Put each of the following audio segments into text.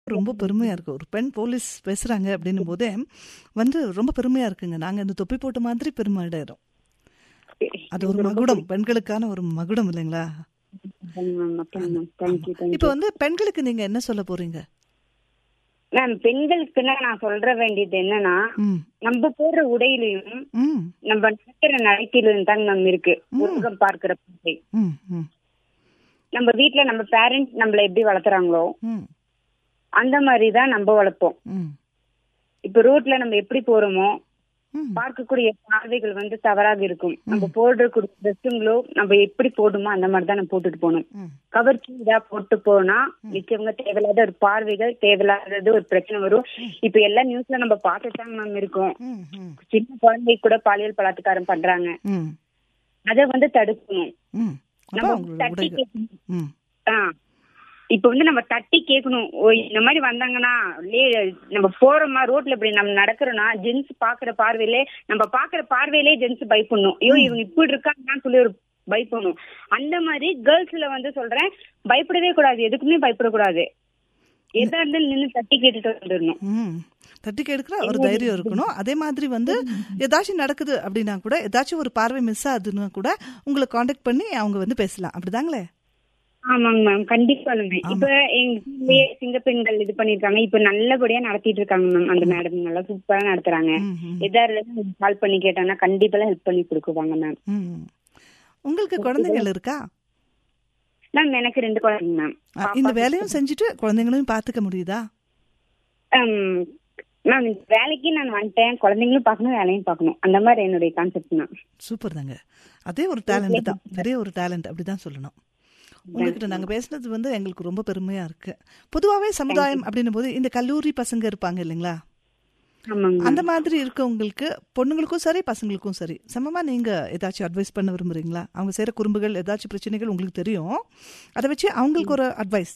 ரொம்ப பெருமையா இருக்கு ஒரு பெண் போலீஸ் பேசுறாங்க அப்படின்னும் போதே வந்து ரொம்ப பெருமையா இருக்குங்க நாங்க இந்த தொப்பி போட்ட மாதிரி பெருமை அடையிறோம் அது ஒரு மகுடம் பெண்களுக்கான ஒரு மகுடம் இல்லைங்களா தேங்க்யூ இப்ப வந்து பெண்களுக்கு நீங்க என்ன சொல்ல போறீங்க மேம் பெண்களுக்குன்னா நான் சொல்ற வேண்டியது என்னன்னா ம் நம்ம போடுற உடையிலையும் ம் நம்ம நடக்கிற நடக்கையிலும் தான் நம்ம இருக்கு உலகம் பார்க்கிற பார்வை ம் ம் நம்ம வீட்ல நம்ம பேரண்ட்ஸ் நம்மள எப்படி வளர்த்துறாங்களோ ம் அந்த மாதிரி தான் நம்ம வளர்ப்போம் ம் இப்ப ரோட்ல நம்ம எப்படி போறோமோ ம் பார்க்கக்கூடிய பார்வைகள் வந்து தவறாக இருக்கும் நம்ம போடுறக்கூடிய ட்ரெஸ்ஸுங்களோ நம்ம எப்படி போடுமோ அந்த மாதிரி தான் நம்ம போட்டுட்டு போகணும் ம் கவர்ச்சி இதா போட்டு போனா மிச்சவங்க தேவையில்லாத ஒரு பார்வைகள் தேவையில்லாதது ஒரு பிரச்சனை வரும் இப்ப எல்லா நியூஸ்ல நம்ம பார்த்துட்டாங்க மேம் இருக்கோம் ம் ம் சின்ன குழந்தை கூட பாலியல் பலாத்காரம் பண்றாங்க ம் அத வந்து தடுக்கணும் ம் அப்ப நம்ம அவங்களோட தட்டி உடைகள் கேட்கணும் ம் ஆ. இப்ப வந்து நம்ம தட்டி கேட்கணும் ஓ இந்த மாதிரி வந்தாங்கன்னா லே- நம்ம போறோமா ரோட்ல இப்படி நம்ம நடக்கிறோம்னா ஜென்ஸ் பாக்குற பார்வையிலே நம்ம பாக்குற பார்வையிலே ஜென்ஸ் பயப்படணும் ஐயோ இவங்க இப்படி இருக்காங்கன்னு சொல்லி ஒரு பயப்படணும் அந்த மாதிரி கேர்ள்ஸ்ல வந்து சொல்றேன் பயப்படவே கூடாது எதுக்குமே பயப்படக்கூடாது எதா இருந்தாலும் நின்னு தட்டி கேட்டுட்டு வந்துடணும் ம் தட்டி கேட்கிற ஒரு தைரியம் இருக்கணும் அதே மாதிரி வந்து ஏதாச்சும் நடக்குது அப்படின்னா கூட ஏதாச்சும் ஒரு பார்வை மிஸ் ஆகுதுன்னா கூட உங்களை காண்டாக்ட் பண்ணி அவங்க வந்து பேசலாம் அப்படிதாங்களே ஆமாங்க மேம் கண்டிப்பா மேம் இப்ப எங்க இதுலயே சிங்க பெண்கள் இது பண்ணிருக்காங்க இப்ப நல்லபடியா நடத்திட்டு இருக்காங்க மேம் அந்த மேடம் நல்லா சூப்பரா நடத்துறாங்க ம் ம் எதா இருந்தாலும் கால் பண்ணி கேட்டாங்கன்னா கண்டிப்பா ஹெல்ப் பண்ணி கொடுக்குவாங்க மேம் ம் உங்களுக்கு குழந்தைகள் இருக்கா மேம் எனக்கு ரெண்டு குழந்தைங்க மேம் அ, இந்த வேலையும் செஞ்சுட்டு குழந்தைங்களையும் பார்த்துக்க முடியுதா மேம் இந்த வேலைக்கு நான் வந்துட்டேன் குழந்தைங்களும் பார்க்கணும் வேலையும் பார்க்கணும் அந்த மாதிரி என்னுடைய கான்செப்ட் மேம் சூப்பர் தாங்க அதே ஒரு டேலண்ட் தான் பெரிய ஒரு டேலண்ட் அப்படிதான் சொல்லணும் உங்ககிட்ட நாங்க பேசுனது வந்து எங்களுக்கு ரொம்ப பெருமையா இருக்கு பொதுவாவே சமுதாயம் அப்படின்னும் போது இந்த கல்லூரி பசங்க இருப்பாங்க இல்லைங்களா ஆமாங்க அந்த மாதிரி இருக்கவங்களுக்கு பொண்ணுங்களுக்கும் சரி பசங்களுக்கும் சரி சமமா நீங்க ஏதாச்சும் அட்வைஸ் பண்ண விரும்புறீங்களா அவங்க செய்யற குறும்புகள் ஏதாச்சும் பிரச்சனைகள் உங்களுக்கு தெரியும் அதை வச்சு அவங்களுக்கு ஒரு அட்வைஸ்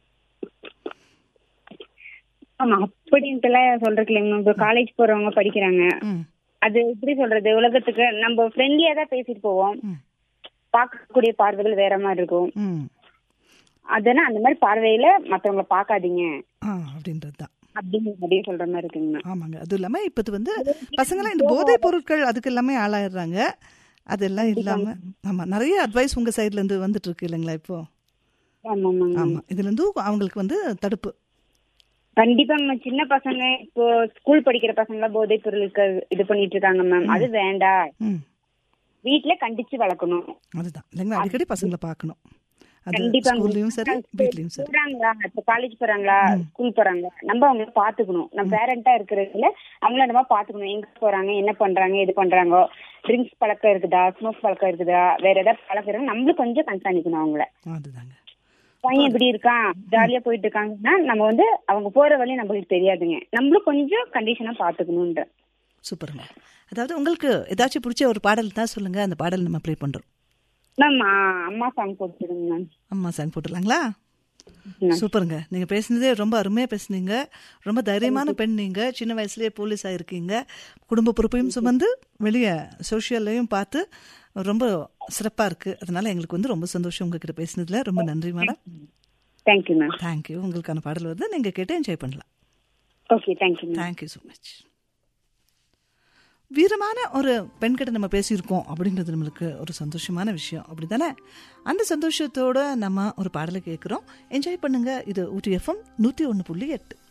ஆமா அப்படின்ட்டு எல்லாம் சொல்றதுக்கு இல்லைங்க மேம் இப்போ காலேஜ் போறவங்க படிக்கிறாங்க ம் அது எப்படி சொல்றது உலகத்துக்கு நம்ம ஃப்ரெண்ட்லியா தான் பேசிட்டு போவோம் ம். பார்க்கக்கூடிய பார்வைகள் வேற மாதிரி இருக்கும் ம் அதனால அந்த மாதிரி பார்வையில மத்தவங்கள பார்க்காதீங்க ஆ அப்படின்றது தான் அப்படின்னு அப்படியே சொல்ற மாதிரி இருக்குங்க மேம் ஆமாங்க அதுவும் இல்லாம இப்ப இது வந்து பசங்களாம் இந்த போதைப் பொருட்கள் அதுக்கு எல்லாமே ஆளாயிடுறாங்க அதெல்லாம் இல்லாம ஆமா நிறைய அட்வைஸ் உங்க சைடுல இருந்து வந்துட்டு இருக்கு இல்லைங்களா இப்போ ஆமா ஆமாங்க ஆமா இதுல இருந்து அவங்களுக்கு வந்து தடுப்பு கண்டிப்பா மேம் சின்ன பசங்க இப்போ ஸ்கூல் படிக்கிற பசங்க எல்லாம் போதைப் பொருளுக்கு இது பண்ணிட்டு இருக்காங்க மேம் அது வேண்டாம் ம் வீட்ல கண்டிச்சு வளர்க்கணும் அதுதான் இல்லைங்களா அடிக்கடி பசங்களை பார்க்கணும் அது கண்டிப்பா ஸ்கூல்லயும் சரி வீட்லயும் சரி போறாங்களா இப்ப காலேஜ் போறாங்களா ஸ்கூல் போறாங்களா நம்ம அவங்கள பாத்துக்கணும் நம்ம பேரண்டா இருக்கிறதுல அவங்கள நம்ம பாத்துக்கணும் எங்க போறாங்க என்ன பண்றாங்க இது பண்றாங்க ட்ரிங்க்ஸ் பழக்கம் இருக்குதா ஸ்மோக் பழக்கம் இருக்குதா வேற ஏதாவது பழக்கம் இருந்தா நம்மளும் கொஞ்சம் கண்காணிக்கணும் அவங்கள அதுதாங்க பையன் இப்படி இருக்கான் ஜாலியா போயிட்டு இருக்காங்கன்னா நம்ம வந்து அவங்க போற வழி நம்மளுக்கு தெரியாதுங்க நம்மளும் கொஞ்சம் கண்டிஷனா பாத்துக்கணும்ன்ற சூப்பருங்க அதாவது உங்களுக்கு ஏதாச்சும் பிடிச்ச ஒரு பாடல் தான் சொல்லுங்க அந்த பாடல் நம்ம ப்ளே பண்றோம் மேம் அம்மா சாங் போட்டுருங்க மேம் அம்மா சாங் போட்டுடலாங்களா சூப்பருங்க நீங்க பேசுனதே ரொம்ப அருமையா பேசுனீங்க ரொம்ப தைரியமான பெண் நீங்க சின்ன வயசுலயே போலீஸ் ஆயிருக்கீங்க குடும்ப பொறுப்பையும் சுமந்து வெளியே சோஷியல்லையும் பார்த்து ரொம்ப சிறப்பா இருக்கு அதனால எங்களுக்கு வந்து ரொம்ப சந்தோஷம் உங்ககிட்ட பேசினதுல ரொம்ப நன்றி மேடம் தேங்க்யூ மேம் தேங்க்யூ உங்களுக்கான பாடல் வந்து நீங்க கேட்டு என்ஜாய் பண்ணலாம் okay thank you ma'am thank you so much வீரமான ஒரு பெண்கிட்ட நம்ம பேசியிருக்கோம் அப்படின்றது நம்மளுக்கு ஒரு சந்தோஷமான விஷயம் அப்படிதானே அந்த சந்தோஷத்தோட நம்ம ஒரு பாடலை கேட்குறோம் என்ஜாய் பண்ணுங்க இது ஊட்டி எஃப்எம் நூற்றி ஒன்று புள்ளி எட்டு